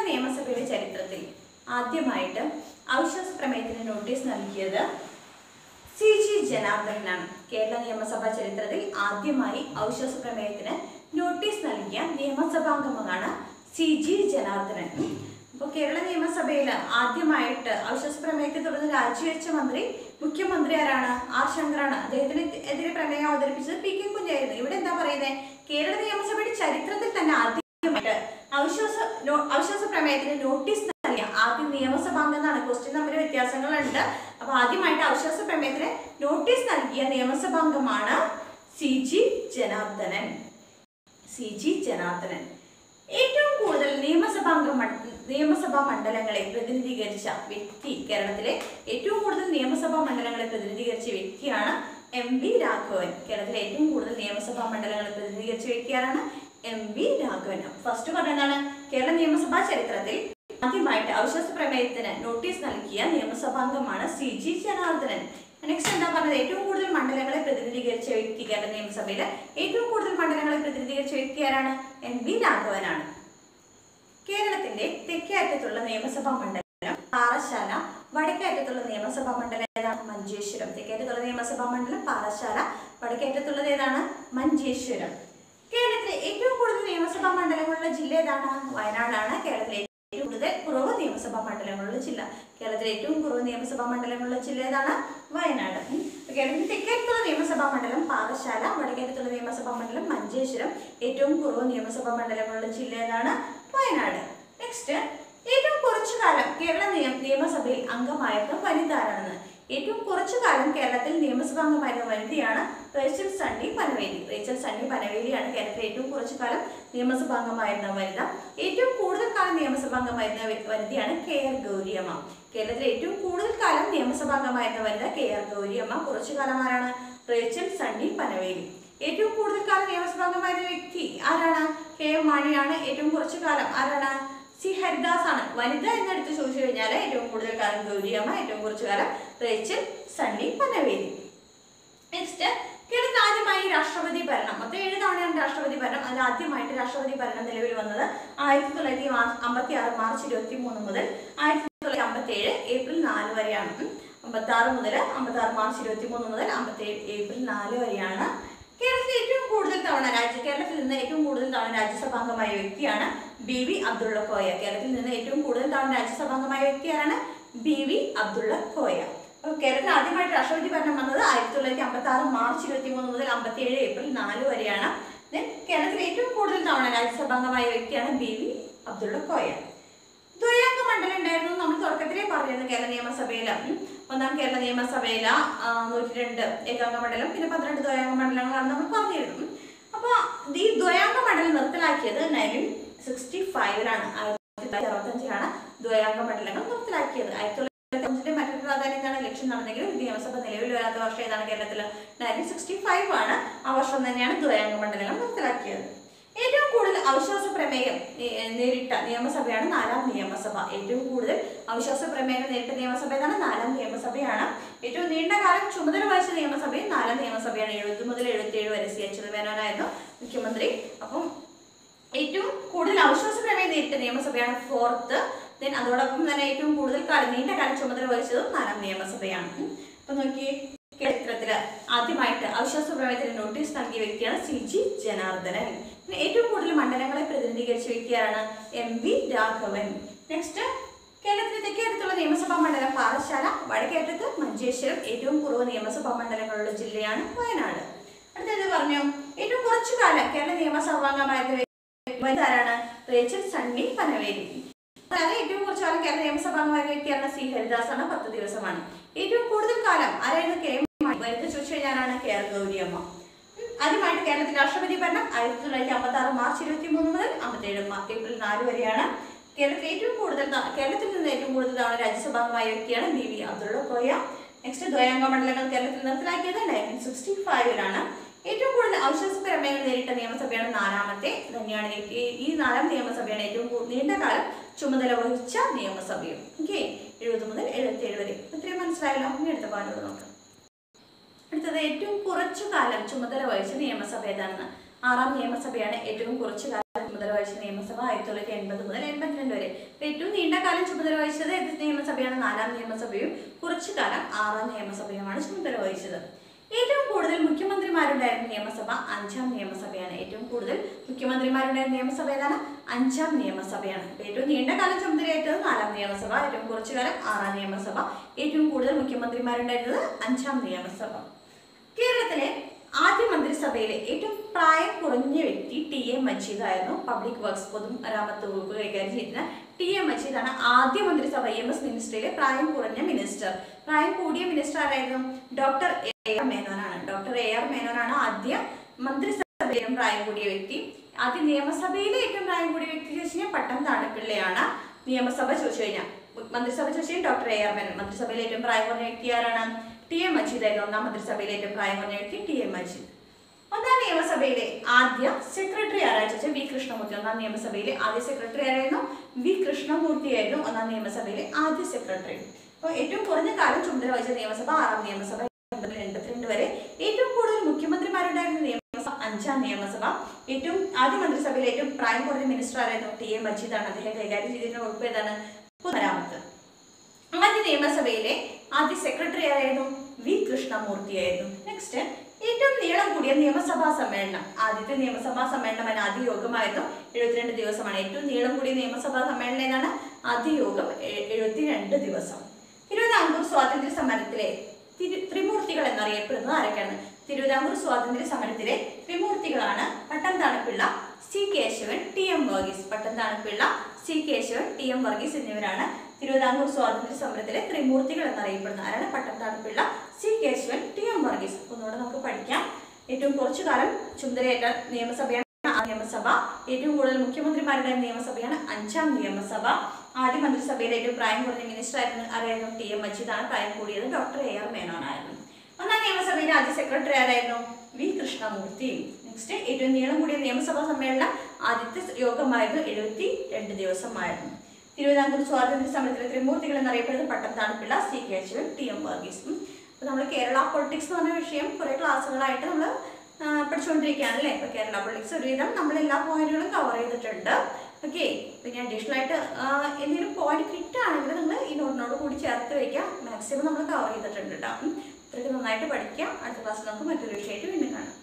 നിയമസഭയുടെ ചരിത്രത്തിൽ ആദ്യമായിട്ട് അവിശ്വാസ പ്രമേയത്തിന് നോട്ടീസ് നൽകിയത് സി ജി ജനാർദ്ദനാണ് കേരള നിയമസഭാ ചരിത്രത്തിൽ ആദ്യമായി അവിശ്വാസ പ്രമേയത്തിന് നോട്ടീസ് നൽകിയ നിയമസഭാംഗമാണ് സി ജി ജനാർദ്ദനൻ അപ്പോൾ കേരള നിയമസഭയിൽ ആദ്യമായിട്ട് അവിശ്വാസ പ്രമേയത്തെ തുടർന്ന് രാജിവെച്ച മന്ത്രി മുഖ്യമന്ത്രി ആരാണ് ആർ ശങ്കറാണ് അദ്ദേഹത്തിന് എതിരെ പ്രമേയം അവതരിപ്പിച്ചത് പി കെ കുഞ്ഞായിരുന്നു ഇവിടെ എന്താ പറയുന്നത് കേരള നിയമസഭയുടെ ചരിത്രത്തിൽ തന്നെ ആദ്യമായിട്ട് അവിശ്വാസ നോ- അവിശ്വാസ പ്രമേയത്തിന് നോട്ടീസ് നൽകിയ ആദ്യ നിയമസഭാംഗം എന്നാണ് ക്വസ്റ്റ്യൻ തമ്മിൽ വ്യത്യാസങ്ങളുണ്ട് അപ്പൊ ആദ്യമായിട്ട് അവിശ്വാസ പ്രമേയത്തിന് നോട്ടീസ് നൽകിയ നിയമസഭാംഗമാണ് C G Janardhanan C G Janardhanan ഏറ്റവും കൂടുതൽ നിയമസഭാംഗ മണ്ഡ- നിയമസഭാ മണ്ഡലങ്ങളെ പ്രതിനിധീകരിച്ച വ്യക്തി കേരളത്തിലെ ഏറ്റവും കൂടുതൽ നിയമസഭാ മണ്ഡലങ്ങളെ പ്രതിനിധീകരിച്ച വ്യക്തിയാണ് എം വി രാഘവൻ കേരളത്തിലെ ഏറ്റവും കൂടുതൽ നിയമസഭാ മണ്ഡലങ്ങളെ പ്രതിനിധീകരിച്ച വ്യക്തിയാണ് എം വി രാഘവൻ ഫസ്റ്റ് പറഞ്ഞതാണ് കേരള നിയമസഭാ ചരിത്രത്തിൽ ആദ്യമായിട്ട് അവിശ്വാസ പ്രമേയത്തിന് നോട്ടീസ് നൽകിയ നിയമസഭാംഗമാണ് സി ജി ജനാർദ്ദനൻ നെക്സ്റ്റ് എന്താ പറഞ്ഞത് ഏറ്റവും കൂടുതൽ മണ്ഡലങ്ങളെ പ്രതിനിധീകരിച്ച വ്യക്തി കേരള നിയമസഭയിൽ ഏറ്റവും കൂടുതൽ മണ്ഡലങ്ങളെ പ്രതിനിധീകരിച്ച വ്യക്തി ആരാണ് എൻ വി രാഘവനാണ് കേരളത്തിന്റെ തെക്കേ അറ്റത്തുള്ള നിയമസഭാ മണ്ഡലം പാറശാല വടക്കേ അറ്റത്തുള്ള നിയമസഭാ മണ്ഡലം ഏതാണ് മഞ്ചേശ്വരം തെക്കേ അറ്റത്തുള്ള നിയമസഭാ മണ്ഡലം പാറശാല വടക്കേ അറ്റത്തുള്ളത് ഏതാണ് മഞ്ചേശ്വരം കേരളത്തിലെ ഏറ്റവും കൂടുതൽ നിയമസഭാ മണ്ഡലങ്ങളുള്ള ജില്ല ഏതാണ് വയനാടാണ് കേരളത്തിലെ ഏറ്റവും കൂടുതൽ കുറവ് നിയമസഭാ മണ്ഡലങ്ങളുള്ള ജില്ല കേരളത്തിലെ ഏറ്റവും കുറവ് നിയമസഭാ മണ്ഡലങ്ങളുള്ള ജില്ല ഏതാണ് വയനാട് ഉം. അപ്പൊ കേരളത്തിൽ തെക്കേറ്റത്തുള്ള നിയമസഭാ മണ്ഡലം പാറശാല വടക്കേറ്റത്തുള്ള നിയമസഭാ മണ്ഡലം മഞ്ചേശ്വരം ഏറ്റവും കുറവ് നിയമസഭാ മണ്ഡലങ്ങളുള്ള ജില്ല ഏതാണ് വയനാട് നെക്സ്റ്റ് ഏറ്റവും കുറച്ചു കാലം കേരള നിയ- നിയമസഭയിൽ അംഗമായിരുന്ന വനിത ആരാണെന്ന് ഏറ്റവും കുറച്ചു കാലം കേരളത്തിൽ നിയമസഭാ അംഗമായിരുന്ന വനിതയാണ് റേച്ചൽ സണ്ണി പനവേലി റേച്ചൽ സണ്ണി പനവേലിയാണ് കേരളത്തിൽ ഏറ്റവും കുറച്ചു കാലം നിയമസഭാ അംഗമായിരുന്ന വനിത ഏറ്റവും കൂടുതൽ കാലം നിയമസഭാ അംഗമായിരുന്ന വി- വനിതയാണ് കെ ആർ ഗൗരിയമ്മ കേരളത്തിലെ ഏറ്റവും കൂടുതൽ കാലം നിയമസഭാ അംഗമായിരുന്ന വനിത കെ ആർ ഗൗരിയമ്മ കുറച്ചു കാലം ആരാണ് റേച്ചൽ സണ്ണി പനവേലി ഏറ്റവും കൂടുതൽ കാലം നിയമസഭാ അംഗമായിരുന്ന വ്യക്തി ആരാണ് കെ എം മാണിയാണ് ഏറ്റവും കുറച്ചു കാലം ആരാണ് സി ഹരിദാസ് ആണ് വനിത എന്നെടുത്ത് ചോദിച്ചു കഴിഞ്ഞാൽ ഏറ്റവും കൂടുതൽ കാലം ഗൗരിയമ്മ ഏറ്റവും കുറച്ചു കാലം റേച്ചൽ സണ്ണി പനവേലി നെക്സ്റ്റ് കേരളത്തിൽ ആദ്യമായി രാഷ്ട്രപതി ഭരണം മൊത്തം ഏഴ് തവണയാണ് രാഷ്ട്രപതി ഭരണം അതിൽ ആദ്യമായിട്ട് രാഷ്ട്രപതി ഭരണം നിലവിൽ വന്നത് ആയിരത്തി തൊള്ളായിരത്തി അമ്പത്തി ആറ് മാർച്ച് ഇരുപത്തി മൂന്ന് മുതൽ ആയിരത്തി തൊള്ളായിരത്തി അമ്പത്തി ഏഴ് ഏപ്രിൽ നാല് വരെയാണ് അമ്പത്തി ആറ് മുതൽ അമ്പത്തി ആറ് മാർച്ച് ഇരുപത്തി മൂന്ന് മുതൽ അമ്പത്തി ഏഴ് ഏപ്രിൽ നാല് വരെയാണ് കേരളത്തിൽ ഏറ്റവും കൂടുതൽ തവണ രാജ്യ കേരളത്തിൽ നിന്ന് ഏറ്റവും കൂടുതൽ തവണ രാജ്യസഭാംഗമായ വ്യക്തിയാണ് ബി വി അബ്ദുള്ള കോയ കേരളത്തിൽ നിന്ന് ഏറ്റവും കൂടുതൽ തവണ രാജ്യസഭാംഗമായ വ്യക്തി ആരാണ് ബി വി അബ്ദുള്ള കോയ അപ്പോൾ കേരളത്തിൽ ആദ്യമായിട്ട് രാഷ്ട്രപതി ഭരണം വന്നത് ആയിരത്തി തൊള്ളായിരത്തി അമ്പത്തി ആറ് മാർച്ച് ഇരുപത്തി മൂന്ന് മുതൽ അമ്പത്തി ഏഴ് ഏപ്രിൽ നാല് വരെയാണ് Then കേരളത്തിൽ ഏറ്റവും കൂടുതൽ തവണ രാജ്യസഭാംഗമായ വ്യക്തിയാണ് ബി വി അബ്ദുള്ള കോയ ദ്വയാംഗ മണ്ഡലം ഉണ്ടായിരുന്നു നമ്മൾ തുടക്കത്തിലേ പറഞ്ഞിരുന്നു കേരള നിയമസഭയിൽ ഒന്നാം കേരള നിയമസഭയിൽ നൂറ്റി രണ്ട് ഏകാംഗ മണ്ഡലം പിന്നെ പന്ത്രണ്ട് ദ്വയാംഗ മണ്ഡലങ്ങളാണ് നമ്മൾ പറഞ്ഞിരുന്നു അപ്പോൾ ഈ ദ്വയാംഗ മണ്ഡലം നിർത്തലാക്കിയത് നയൻറ്റീൻ സിക്സ്റ്റി ഫൈവിലാണ് ആയിരത്തി തൊള്ളായിരത്തി അറുപത്തഞ്ചിലാണ് ദ്വയാംഗ മണ്ഡലങ്ങൾ നിർത്തലാക്കിയത് ആയിരത്തി തൊള്ളായിരത്തി അഞ്ചിന്റെ മറ്റൊരു പ്രാധാന്യം എന്താണ് ഇലക്ഷൻ നടന്നെങ്കിലും ഒരു നിയമസഭ നിലവിൽ വരാത്ത വർഷം ഏതാണ് കേരളത്തിൽ നയൻറ്റീൻ സിക്സ്റ്റി ഫൈവ് ആണ് ആ വർഷം തന്നെയാണ് ദ്വയാംഗ മണ്ഡലങ്ങൾ നിർത്തലാക്കിയത് ഏറ്റവും കൂടുതൽ അവിശ്വാസ പ്രമേയം നേ- നേരിട്ട നിയമസഭയാണ് നാലാം നിയമസഭ ഏറ്റവും കൂടുതൽ അവിശ്വാസ പ്രമേയം നേരിട്ട നിയമസഭ ഏതാണ് നാലാം നിയമസഭയാണ് ഏറ്റവും നീണ്ട കാലം ചുമതല വഹിച്ച നിയമസഭയും നാലാം നിയമസഭയാണ് എഴുപത് മുതൽ എഴുപത്തി ഏഴ് വരെ സി എച്ച് മേനോനായിരുന്നു മുഖ്യമന്ത്രി അപ്പം ഏറ്റവും കൂടുതൽ അവിശ്വാസ പ്രമേയം നേരിട്ട നിയമസഭയാണ് ഫോർത്ത് ദെൻ അതോടൊപ്പം തന്നെ ഏറ്റവും കൂടുതൽ കാലം നീണ്ട കാലം ചുമതല വഹിച്ചതും നാലാം നിയമസഭയാണ് ഉം. അപ്പൊ നോക്കിയേ ചരിത്രത്തില് ആദ്യമായിട്ട് അവിശ്വാസ പ്രമേയത്തിന് നോട്ടീസ് നൽകിയ വ്യക്തിയാണ് സി ജി ജനാർദ്ദനൻ പിന്നെ ഏറ്റവും കൂടുതൽ മണ്ഡലങ്ങളെ പ്രതിനിധീകരിച്ച വ്യക്തിയാണ് എം വി രാഘവൻ നെക്സ്റ്റ് കേരളത്തിലെ തെക്കേറ്റത്തുള്ള നിയമസഭാ മണ്ഡലം പാറശാല വടക്കേറ്റത്ത് മഞ്ചേശ്വരം ഏറ്റവും കുറവ് നിയമസഭാ മണ്ഡലങ്ങളുള്ള ജില്ലയാണ് വയനാട് അടുത്തത് പറഞ്ഞു ഏറ്റവും കുറച്ചു കാലം കേരള നിയമസഭാംഗമായിരുന്ന വ്യക്തി ആരാണ് റേച്ചൽ സണ്ണി പനവേലി അതായത് ഏറ്റവും കുറച്ചു കാലം കേരള നിയമസഭാംഗമായ വ്യക്തിയാണ് സി ഹരിദാസ് ആണ് പത്ത് ദിവസമാണ് ഏറ്റവും കൂടുതൽ കാലം ആരായിരുന്നു കെ എം മാണി വനിത ചോദിച്ചു കഴിഞ്ഞാലാണ് കെ ആർ ഗൗരിയമ്മ ഉം, ആദ്യമായിട്ട് കേരളത്തിൽ രാഷ്ട്രപതി ഭരണം ആയിരത്തി തൊള്ളായിരത്തി അമ്പത്തി ആറ് മാർച്ച് ഇരുപത്തി മൂന്ന് മുതൽ അമ്പത്തേഴ് ഏപ്രിൽ നാല് വരെയാണ് കേരളത്തിൽ ഏറ്റവും കൂടുതൽ ത- കേരളത്തിൽ നിന്ന് ഏറ്റവും കൂടുതൽ തവണ രാജ്യസഭാംഗമായ വ്യക്തിയാണ് B V Abdulla Koya next ദ്വയാംഗ മണ്ഡലങ്ങൾ കേരളത്തിൽ നിർത്തലാക്കിയത് നയൻറ്റീൻ സിക്സ്റ്റി ഫൈവിലാണ് ഏറ്റവും കൂടുതൽ അവിശ്വാസ പ്രമേയങ്ങൾ നേരിട്ട നിയമസഭയാണ് നാലാമത്തെ തന്നെയാണ് ഈ- ഈ നാലാം നിയമസഭയാണ് ഏറ്റവും കൂ- നീണ്ട കാലം ചുമതല വഹിച്ച നിയമസഭയും ഓക്കെ എഴുപത് മുതൽ എഴുപത്തി ഏഴ് വരെ ഇത്രയും മനസ്സിലായല്ലോ ഇനി അടുത്ത പാലോട് നോക്കാം അടുത്തത് ഏറ്റവും കുറച്ചു കാലം ചുമതല വഹിച്ച നിയമസഭ ഏതാണെന്ന് ആറാം നിയമസഭയാണ് ഏറ്റവും കുറച്ചു കാലം ചുമതല ചുമതല വഹിച്ച നിയമസഭ ആയിരത്തി തൊള്ളായിരത്തി എൺപത് മുതൽ എൺപത്തിരണ്ട് വരെ ഇപ്പൊ ഏറ്റവും നീണ്ട കാലം ചുമതല വഹിച്ചത് ഏത് നിയമസഭയാണ് നാലാം നിയമസഭയും കുറച്ചു കാലം ആറാം നിയമസഭയുമാണ് ചുമതല വഹിച്ചത് ഏറ്റവും കൂടുതൽ മുഖ്യമന്ത്രിമാരുണ്ടായിരുന്ന നിയമസഭ അഞ്ചാം നിയമസഭയാണ് ഏറ്റവും കൂടുതൽ മുഖ്യമന്ത്രിമാരുണ്ടായിരുന്ന നിയമസഭ ഏതാണ് അഞ്ചാം നിയമസഭയാണ് ഇപ്പൊ ഏറ്റവും നീണ്ട കാലം ചുമതലയേറ്റത് നാലാം നിയമസഭ ഏറ്റവും കുറച്ചു കാലം ആറാം നിയമസഭ ഏറ്റവും കൂടുതൽ മുഖ്യമന്ത്രിമാരുണ്ടായിരുന്നത് അഞ്ചാം നിയമസഭ കേരളത്തിലെ ആദ്യ മന്ത്രിസഭയിലെ ഏറ്റവും പ്രായം കുറഞ്ഞ വ്യക്തി ടി എ മജീദ് ആയിരുന്നു പബ്ലിക് വർക്ക്സ് പൊതുമരാമത്ത് വകുപ്പ് കൈകാര്യം ചെയ്യുന്ന ടി എ മജീദാണ് ആദ്യ മന്ത്രിസഭ എം എസ് മിനിസ്റ്ററിലെ പ്രായം കുറഞ്ഞ മിനിസ്റ്റർ പ്രായം കൂടിയ മിനിസ്റ്റർ ആരായിരുന്നു ഡോക്ടർ എ ആർ മേനോനാണ് ഡോക്ടർ എ ആർ മേനോനാണ് ആദ്യ മന്ത്രിസഭയിലെ പ്രായം കൂടിയ വ്യക്തി ആദ്യ നിയമസഭയിലെ ഏറ്റവും പ്രായം കൂടിയ വ്യക്തി ചോദിച്ചു കഴിഞ്ഞാൽ പട്ടം താണപ്പിള്ളയാണ് നിയമസഭ ചോദിച്ചു കഴിഞ്ഞാൽ മന്ത്രിസഭ ചോദിച്ചു കഴിഞ്ഞാൽ ഡോക്ടർ എ ആർ മേനോൻ മന്ത്രിസഭയിലെ ഏറ്റവും പ്രായം കുറഞ്ഞ വ്യക്തി ആരാണ് ടി എം മജീദ് ആയിരുന്നു ഒന്നാം മന്ത്രിസഭയിലെ ഏറ്റവും പ്രായം കുറഞ്ഞ വ്യക്തി ടി എം മജീദ് ഒന്നാം നിയമസഭയിലെ ആദ്യ സെക്രട്ടറി ആരാ ചോദിച്ചാൽ വി കൃഷ്ണമൂർത്തി ഒന്നാം നിയമസഭയിലെ ആദ്യ സെക്രട്ടറി ആരായിരുന്നു വി കൃഷ്ണമൂർത്തി ആയിരുന്നു ഒന്നാം നിയമസഭയിലെ ആദ്യ സെക്രട്ടറി അപ്പോൾ ഏറ്റവും കുറഞ്ഞ കാലം ചുമതല വഹിച്ച നിയമസഭ ആറാം നിയമസഭ എൺപത് എൺപത്തിരണ്ട് വരെ ഏറ്റവും കൂടുതൽ മുഖ്യമന്ത്രിമാരുണ്ടായിരുന്ന നിയമസഭ അഞ്ചാം നിയമസഭ ഏറ്റവും ആദ്യ മന്ത്രിസഭയിലെ ഏറ്റവും പ്രായം കുറഞ്ഞ മിനിസ്റ്റർ ആയിരുന്നു ടി എം മജീദാണ് അദ്ദേഹം കൈകാര്യം ചെയ്തിരുന്ന വകുപ്പ് ഏതാണ് പൊതുമരാമത്ത് ആദ്യ നിയമസഭയിലെ ആദ്യ സെക്രട്ടറി ആയിരുന്നു വി കൃഷ്ണമൂർത്തി ആയിരുന്നു നെക്സ്റ്റ് ഏറ്റവും നീളം കൂടിയ നിയമസഭാ സമ്മേളനം ആദ്യത്തെ നിയമസഭാ സമ്മേളനം അതിന് ആദ്യ യോഗമായിരുന്നു എഴുപത്തിരണ്ട് ദിവസമാണ് ഏറ്റവും നീളം കൂടിയ നിയമസഭാ സമ്മേളനം ഏതാണ് ആദ്യ യോഗം എ- എഴുപത്തിരണ്ട് ദിവസം തിരുവിതാംകൂർ സ്വാതന്ത്ര്യ സമരത്തിലെ തിരു- ത്രിമൂർത്തികൾ എന്നറിയപ്പെടുന്നത് ആരൊക്കെയാണ് തിരുവിതാംകൂർ സ്വാതന്ത്ര്യ സമരത്തിലെ ത്രിമൂർത്തികളാണ് Pattom Thanupillai C Kesavan T M Varghese Pattom Thanupillai C Kesavan T M Varghese എന്നിവരാണ് തിരുവിതാംകൂർ സ്വാതന്ത്ര്യ സമരത്തിലെ ത്രിമൂർത്തികൾ എന്നറിയപ്പെടുന്ന ആരാണ് Pattom Thanupillai C Kesavan T M Varghese ഒന്നുകൂടെ നമുക്ക് പഠിക്കാം ഏറ്റവും കുറച്ചു കാലം ചുമതലയേറ്റ നിയമസഭയാണ് ആ നിയമസഭ ഏറ്റവും കൂടുതൽ മുഖ്യമന്ത്രിമാരുടെ നിയമസഭയാണ് അഞ്ചാം നിയമസഭ ആദ്യ മന്ത്രിസഭയിലെ ഏറ്റവും പ്രായം കുറഞ്ഞ മിനിസ്റ്റർ ആയിരുന്നു ആരായിരുന്നു ടി എം മജീദാണ് പ്രായം കൂടിയത് ഡോക്ടർ എ ആർ മേനോനായിരുന്നു ഒന്നാം നിയമസഭയിലെ ആദ്യ സെക്രട്ടറി ആരായിരുന്നു വി കൃഷ്ണമൂർത്തി നെക്സ്റ്റ് ഏറ്റവും നീളം കൂടിയ നിയമസഭാ സമ്മേളനം ആദ്യത്തെ യോഗമായിരുന്നു എഴുപത്തി രണ്ട് ദിവസമായിരുന്നു തിരുവിതാംകൂർ സ്വാതന്ത്ര്യ സമരത്തിലെ ത്രിമൂർത്തികൾ എന്നറിയപ്പെടുന്നത് Pattom Thanupillai C Kesavan T M വർഗീസും അപ്പോൾ നമ്മൾ കേരള പൊളിറ്റിക്സ് എന്ന് പറഞ്ഞ വിഷയം കുറേ ക്ലാസ്സുകളായിട്ട് നമ്മൾ പഠിച്ചുകൊണ്ടിരിക്കുകയാണ് അല്ലേ ഇപ്പോൾ കേരള പൊളിറ്റിക്സ് ഒരുവിധം നമ്മൾ എല്ലാ പോയിന്റുകളും കവർ ചെയ്തിട്ടുണ്ട് ഓക്കെ പിന്നെ അഡീഷണൽ ആയിട്ട് ആ, എന്തെങ്കിലും പോയിന്റ് കിട്ടുകയാണെങ്കിൽ നിങ്ങൾ ഈ നോട്ടിനോട് കൂടി ചേർത്ത് വയ്ക്കുക മാക്സിമം നമ്മൾ കവർ ചെയ്തിട്ടുണ്ട് കേട്ടോ ഉം. ഇത്രയ്ക്ക് നന്നായിട്ട് പഠിക്കുക അടുത്ത ക്ലാസ്സിൽ നമുക്ക് മറ്റൊരു വിഷയമായിട്ട് വീണ്ടും കാണാം